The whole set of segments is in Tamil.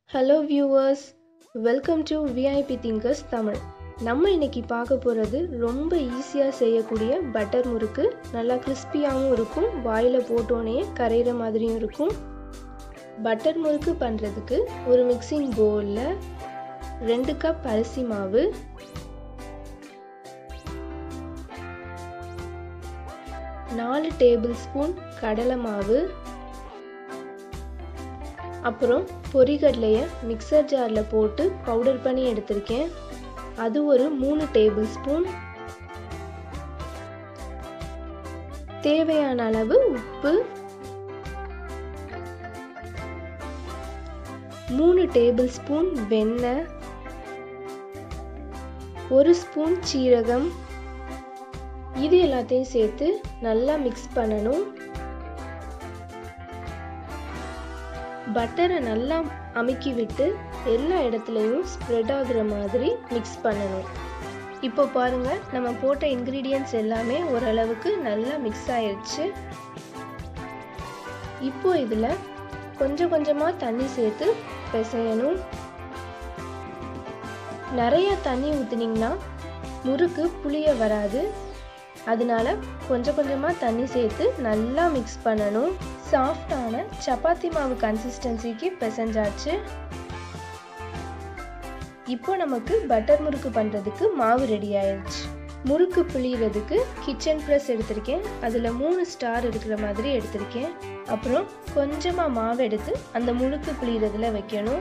hello viewers welcome to VIP thinkers Tamil நம்ம இன்னைக்கு பார்க்க போகிறது ரொம்ப ஈஸியாக செய்யக்கூடிய பட்டர் முறுக்கு நல்லா கிறிஸ்பியாகவும் இருக்கும் வாயில் போட்டோன்னே கரையிற மாதிரியும் இருக்கும் பட்டர் முறுக்கு பண்ணுறதுக்கு ஒரு மிக்சிங் பவுலில் ரெண்டு கப் அரிசி மாவு நாலு டேபிள் ஸ்பூன் கடலை மாவு அப்புறம் பொரிகடலையை மிக்சர் ஜாரில் போட்டு பவுடர் பண்ணி எடுத்திருக்கேன் அது ஒரு மூணு டேபிள் ஸ்பூன் தேவையான அளவு உப்பு மூணு டேபிள் ஸ்பூன் வெண்ணெய் ஒரு ஸ்பூன் சீரகம் இது எல்லாத்தையும் சேர்த்து நல்லா மிக்ஸ் பண்ணணும் பட்டரை நல்லா அமுக்கி விட்டு எல்லா இடத்துலையும் ஸ்ப்ரெட் ஆகுற மாதிரி மிக்ஸ் பண்ணணும் இப்போ பாருங்க நம்ம போட்ட இன்க்ரீடியன்ட்ஸ் எல்லாமே ஓரளவுக்கு நல்லா மிக்ஸ் ஆயிடுச்சு இப்போ இதில் கொஞ்சம் கொஞ்சமாக தண்ணி சேர்த்து பிசையணும் நிறைய தண்ணி ஊற்றுனீங்கன்னா முறுக்கு புளிய வராது அதனால கொஞ்சம் கொஞ்சமாக தண்ணி சேர்த்து நல்லா மிக்ஸ் பண்ணணும் சாஃப்டான சப்பாத்தி மாவு கன்சிஸ்டன்சிக்கு பிசைஞ்சாச்சு இப்போ நமக்கு பட்டர் முறுக்கு பண்ணுறதுக்கு மாவு ரெடி ஆயிடுச்சு முறுக்கு புளியறதுக்கு கிச்சன் ப்ரெஸ் எடுத்திருக்கேன் அதில் மூணு ஸ்டார் இருக்கிற மாதிரி எடுத்திருக்கேன் அப்புறம் கொஞ்சமாக மாவு எடுத்து அந்த முறுக்கு புளியறதுல வைக்கணும்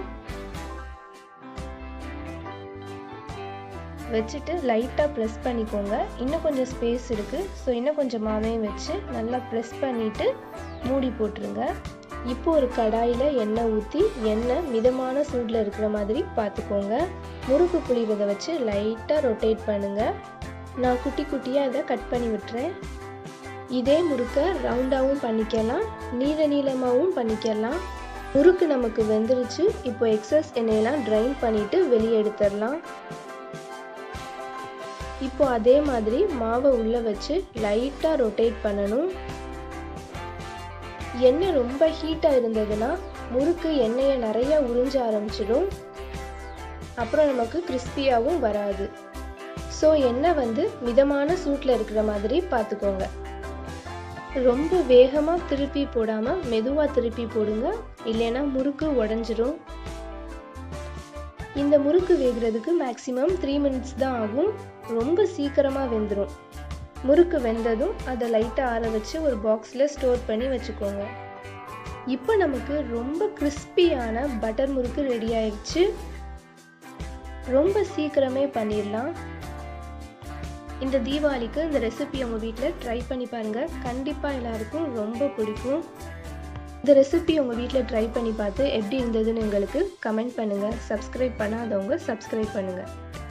வச்சுட்டு லைட்டாக ப்ரெஸ் பண்ணிக்கோங்க இன்னும் கொஞ்சம் ஸ்பேஸ் இருக்குது ஸோ இன்னும் கொஞ்சம் மாவையும் வச்சு நல்லா ப்ரெஸ் பண்ணிவிட்டு மூடி போட்டுருங்க இப்போ ஒரு கடாயில் எண்ணெய் ஊற்றி எண்ணெய் மிதமான சூடில் இருக்கிற மாதிரி பார்த்துக்கோங்க முறுக்கு புளிவதை வச்சு லைட்டாக ரொட்டேட் பண்ணுங்கள் நான் குட்டி குட்டியாக இதை கட் பண்ணி விட்டுறேன் இதே முறுக்கை ரவுண்டாகவும் பண்ணிக்கலாம் நீள நீளமாகவும் பண்ணிக்கலாம் முறுக்கு நமக்கு வெந்துருச்சு இப்போ எக்ஸஸ் எண்ணெயெல்லாம் ட்ரைன் பண்ணிவிட்டு வெளியே எடுத்துடலாம் இப்போ அதே மாதிரி மாவை உள்ளே வச்சு லைட்டாக ரொட்டேட் பண்ணணும் எண்ணெய் ரொம்ப ஹீட்டாக இருந்ததுன்னா முறுக்கு எண்ணெயை நிறைய உறிஞ்ச ஆரம்பிச்சிடும் அப்புறம் நமக்கு கிறிஸ்பியாகவும் வராது ஸோ எண்ணெய் வந்து மிதமான சூட்டில் இருக்கிற மாதிரி பார்த்துக்கோங்க ரொம்ப வேகமாக திருப்பி போடாமல் மெதுவாக திருப்பி போடுங்க இல்லைன்னா முறுக்கு உடஞ்சிரும் இந்த முறுக்கு வேகிறதுக்கு மேக்ஸிமம் த்ரீ மினிட்ஸ் தான் ஆகும் ரொம்ப சீக்கிரமாக வெந்துடும் முறுக்கு வெந்ததும் அதை லைட்டாக ஆற வச்சு ஒரு பாக்ஸில் ஸ்டோர் பண்ணி வச்சுக்கோங்க இப்போ நமக்கு ரொம்ப கிறிஸ்பியான பட்டர் முறுக்கு ரெடி ஆயிடுச்சு ரொம்ப சீக்கிரமே பண்ணிடலாம் இந்த தீபாவளிக்கு இந்த ரெசிபி உங்கள் வீட்டில் ட்ரை பண்ணி பாருங்கள் கண்டிப்பாக எல்லாருக்கும் ரொம்ப பிடிக்கும் இந்த ரெசிபி உங்கள் வீட்டில் ட்ரை பண்ணி பார்த்து எப்படி இருந்ததுன்னு எங்களுக்கு கமெண்ட் பண்ணுங்கள் சப்ஸ்கிரைப் பண்ணாதவங்க சப்ஸ்கிரைப் பண்ணுங்கள்